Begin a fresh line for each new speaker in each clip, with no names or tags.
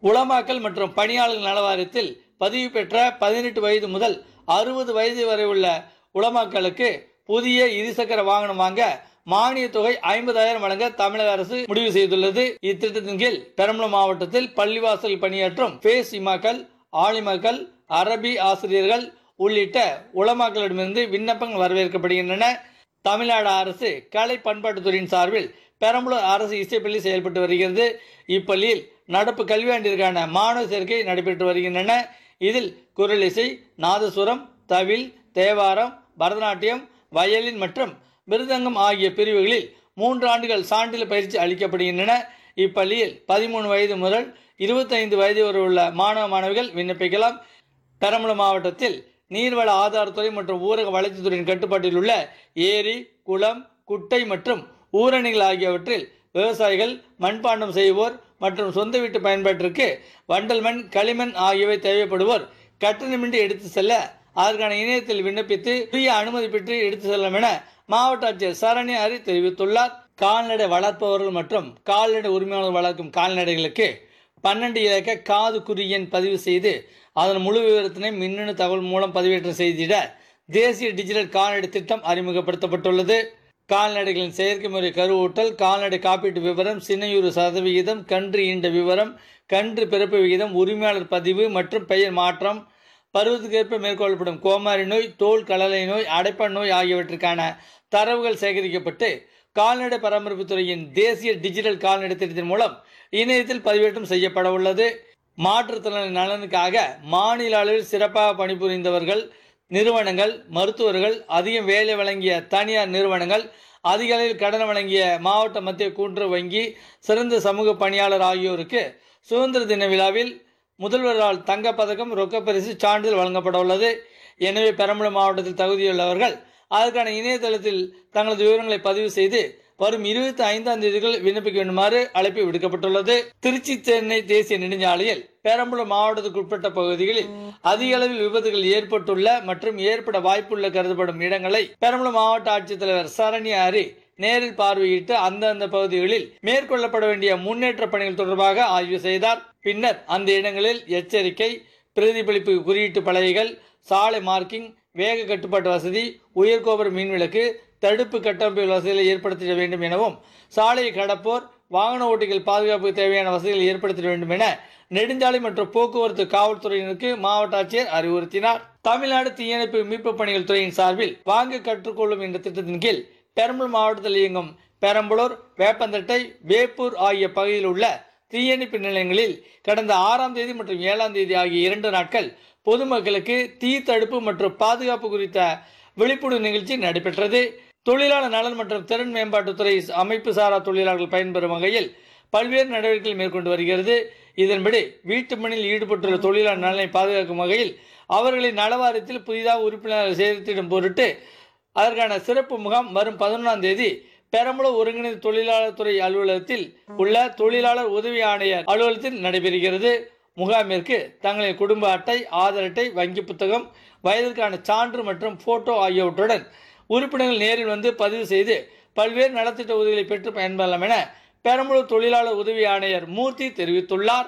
உளமாக்கல் மற்றும் பணியாளர்கள் நல வாரியத்தில் பதிவு பெற்ற பதினெட்டு வயது முதல் அறுபது வயது வரை உள்ள உளமாக்களுக்கு புதிய இருசக்கர வாகனம் வாங்க மானிய தொகை ஐம்பதாயிரம் வழங்க தமிழக அரசு முடிவு செய்துள்ளது இத்திட்டத்தின் கீழ் பெரம்பலூர் மாவட்டத்தில் பள்ளிவாசல் பணியாற்றும் பேஸ் இமாக்கள் ஆலிமாக்கள் அரபி ஆசிரியர்கள் உள்ளிட்ட உளமாக்களிடமிருந்து விண்ணப்பங்கள் வரவேற்கப்படுகின்றன தமிழ்நாடு அரசு கலை பண்பாட்டுத்துறையின் சார்பில் பெரம்பலூர் அரசு இசைப்பள்ளி செயல்பட்டு வருகிறது இப்பள்ளியில் நடப்பு கல்வியாண்டிற்கான மாணவர் சேர்க்கை நடைபெற்று வருகின்றன இதில் குரல் இசை நாதசுரம் தவில் தேவாரம் பரதநாட்டியம் வயலின் மற்றும் மிருதங்கம் ஆகிய பிரிவுகளில் மூன்று ஆண்டுகள் சான்றிதழ் பயிற்சி அளிக்கப்படுகின்றன இப்பள்ளியில் பதிமூணு வயது முதல் இருபத்தைந்து வயது வரை உள்ள மாணவ மாணவிகள் விண்ணப்பிக்கலாம் பெரம்பலூர் மாவட்டத்தில் நீர்வள ஆதாரத்துறை மற்றும் ஊரக வளர்ச்சித்துறையின் கட்டுப்பாட்டில் உள்ள ஏரி குளம் குட்டை மற்றும் ஊரணிகள் ஆகியவற்றில் விவசாயிகள் மண்பாண்டம் செய்வோர் மற்றும் சொந்த வீட்டு பயன்பாட்டிற்கு வண்டல் மண் களிமண் ஆகியவை தேவைப்படுவோர் கட்டணமின்றி எடுத்து செல்ல அதற்கான இணையத்தில் விண்ணப்பித்து உரிய அனுமதி பெற்று எடுத்து செல்லும் என மாவட்ட ஆட்சியர் சரண்யா ஹரி தெரிவித்துள்ளார் கால்நடை வளர்ப்பவர்கள் மற்றும் கால்நடை உரிமையாளர் வளர்க்கும் கால்நடைகளுக்கு பன்னெண்டு இலக்க காது குறி எண் பதிவு செய்து அதன் முழு விவரத்தினை மின்னணு தகவல் மூலம் பதிவேற்றம் செய்திட தேசிய டிஜிட்டல் கால்நடை திட்டம் அறிமுகப்படுத்தப்பட்டுள்ளது கால்நடைகளின் செயற்கை முறை கருவூட்டல் கால்நடை காப்பீட்டு விவரம் சினையுறு சதவிகிதம் கன்று ஈண்ட விவரம் கன்று பிறப்பு விகிதம் உரிமையாளர் பதிவு மற்றும் பெயர் மாற்றம் பருவத்துக்கேற்ப மேற்கொள்ளப்படும் கோமாரி நோய் தோல் கலலை நோய் அடைப்பான் நோய் ஆகியவற்றுக்கான தரவுகள் சேகரிக்கப்பட்டு கால்நடை பராமரிப்பு துறையின் தேசிய டிஜிட்டல் கால்நடை திட்டத்தின் மூலம் இணையத்தில் பதிவேற்றம் செய்யப்பட உள்ளது மாற்றுத்திறனாளி நலனுக்காக மாநில அளவில் சிறப்பாக பணிபுரிந்தவர்கள் நிறுவனங்கள் மருத்துவர்கள் அதிகம் வேலை வழங்கிய தனியார் நிறுவனங்கள் அதிக அளவில் கடன் வழங்கிய மாவட்ட மத்திய கூட்டுறவு வங்கி சிறந்த சமூக பணியாளர் ஆகியோருக்கு சுதந்திர தின விழாவில் முதல்வரால் தங்கப்பதக்கம் ரொக்கப்பரிசு சான்றிதழ் வழங்கப்பட உள்ளது எனவே பெரம்பலூர் மாவட்டத்தில் தகுதியுள்ளவர்கள் அதற்கான இணையதளத்தில் தங்களது விவரங்களை பதிவு செய்து வரும் இருபத்தி ஐந்தாம் தேதிகள் விண்ணப்பிக்க வேண்டுமாறு அழைப்பு விடுக்கப்பட்டுள்ளது திருச்சி சென்னை தேசிய நெடுஞ்சாலையில் பெரம்பலூர் மாவட்டத்துக்கு உட்பட்ட பகுதிகளில் அதிக அளவில் விபத்துகள் ஏற்பட்டுள்ள மற்றும் ஏற்பட வாய்ப்புள்ள கருதப்படும் இடங்களை பெரம்பலூர் மாவட்ட ஆட்சித்தலைவர் சரண்யா ஹரி நேரில் பார்வையிட்டு அந்தந்த பகுதிகளில் மேற்கொள்ளப்பட வேண்டிய முன்னேற்ற பணிகள் தொடர்பாக ஆய்வு செய்தார் பின்னர் அந்த இடங்களில் எச்சரிக்கை பிரதிபலிப்பு குறியீட்டு பலகைகள் சாலை மார்க்கிங் வேக கட்டுப்பாட்டு வசதி உயர்கோபுர மின்விளக்கு தடுப்பு கட்டமைப்பு வசதிகளை ஏற்படுத்திட வேண்டும் எனவும் சாலையை கடப்போர் வாகன ஓட்டிகள் பாதுகாப்புக்கு தேவையான வசதிகளை ஏற்படுத்திட வேண்டும் என நெடுஞ்சாலை மற்றும் போக்குவரத்து காவல்துறையினருக்கு மாவட்ட ஆட்சியர் அறிவுறுத்தினார் தமிழ்நாடு தீயணைப்பு மீட்பு பணிகள் துறையின் சார்பில் வாங்க கற்றுக்கொள்ளும் என்ற திட்டத்தின் கீழ் பெரம்பலூர் மாவட்டத்தில் இயங்கும் பெரம்பலூர் வேப்பந்தட்டை வேப்பூர் ஆகிய பகுதியில் உள்ள தீயணைப்பு நிலையங்களில் கடந்த ஆறாம் தேதி மற்றும் ஏழாம் தேதி ஆகிய இரண்டு நாட்கள் பொதுமக்களுக்கு தீ தடுப்பு மற்றும் பாதுகாப்பு குறித்த விழிப்புணர்வு நிகழ்ச்சி நடைபெற்றது தொழிலாளர் நலன் மற்றும் திறன் மேம்பாட்டுத்துறை அமைப்பு சாரா தொழிலாளர்கள் பயன்பெறும் வகையில் பல்வேறு நடவடிக்கைகள் மேற்கொண்டு வருகிறது இதன்படி வீட்டு பணியில் ஈடுபட்டுள்ள தொழிலாளர் நலனை பாதுகாக்கும் வகையில் அவர்களின் நலவாரியத்தில் புதிதாக உறுப்பினர்கள் சேர்த்திடும் பொருட்டு அதற்கான சிறப்பு முகாம் வரும் பதினொன்றாம் தேதி பெரம்பலூர் ஒருங்கிணைந்த தொழிலாளர் துறை அலுவலகத்தில் உள்ள தொழிலாளர் உதவி ஆணையர் அலுவலகத்தில் நடைபெறுகிறது முகாமிற்கு தங்களின் குடும்ப அட்டை ஆதார் அட்டை வங்கி புத்தகம் வயதிற்கான சான்று மற்றும் போட்டோ ஆகியவற்றுடன் உறுப்பினர்கள் நேரில் வந்து பதிவு செய்து பல்வேறு நலத்திட்ட உதவிகளை பெற்று பயன்பெறலாம் என பெரம்பலூர் தொழிலாளர் உதவி ஆணையர் மூர்த்தி தெரிவித்துள்ளார்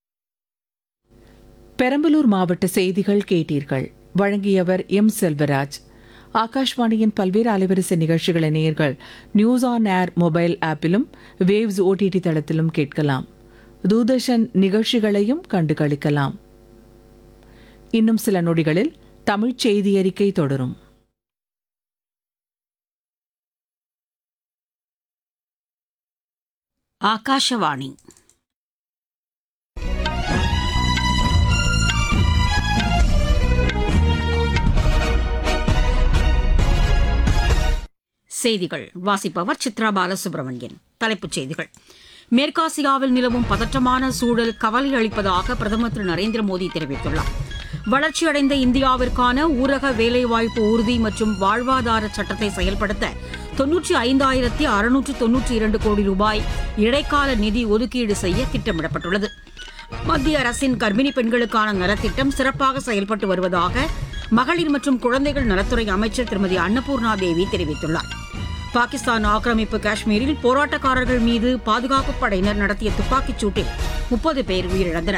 பெரம்பலூர் மாவட்ட செய்திகள் கேட்டீர்கள் வழங்கியவர் எம் செல்வராஜ் ஆகாஷ்வாணியின் பல்வேறு அலைவரிசை நிகழ்ச்சிகளை நேயர்கள் நியூஸ் ஆன் ஏர் மொபைல் ஆப்பிலும் வேவ்ஸ் ஓடிடி தளத்திலும் கேட்கலாம் தூர்தர்ஷன் நிகழ்ச்சிகளையும் கண்டு களிக்கலாம் இன்னும் சில நொடிகளில் தமிழ்ச் செய்தி அறிக்கை தொடரும்
ಆಕಾಶವಾಣಿ செய்திகள் வாசிப்பவர் சித்ரா பாலசுப்ரமணியன் தலைப்புச் செய்திகள் மேற்காசியாவில் நிலவும் பதற்றமான சூழல் கவலை அளிப்பதாக பிரதமர் திரு நரேந்திர மோடி தெரிவித்துள்ளார் வளர்ச்சியடைந்த இந்தியாவிற்கான ஊரக வேலைவாய்ப்பு உறுதி மற்றும் வாழ்வாதார சட்டத்தை செயல்படுத்த தொன்னூற்றி ஐந்தாயிரத்தி அறுநூற்று தொன்னூற்றி இரண்டு கோடி ரூபாய் இடைக்கால நிதி ஒதுக்கீடு செய்ய திட்டமிடப்பட்டுள்ளது மத்திய அரசின் கர்ப்பிணி பெண்களுக்கான நலத்திட்டம் சிறப்பாக செயல்பட்டு வருவதாக மகளிர் மற்றும் குழந்தைகள் நலத்துறை அமைச்சர் திருமதி அன்னபூர்ணா தேவி தெரிவித்துள்ளார் பாகிஸ்தான் ஆக்கிரமிப்பு காஷ்மீரில் போராட்டக்காரர்கள் மீது பாதுகாப்பு படையினர் நடத்திய துப்பாக்கிச் சூட்டில் முப்பது பேர் உயிரிழந்தனர்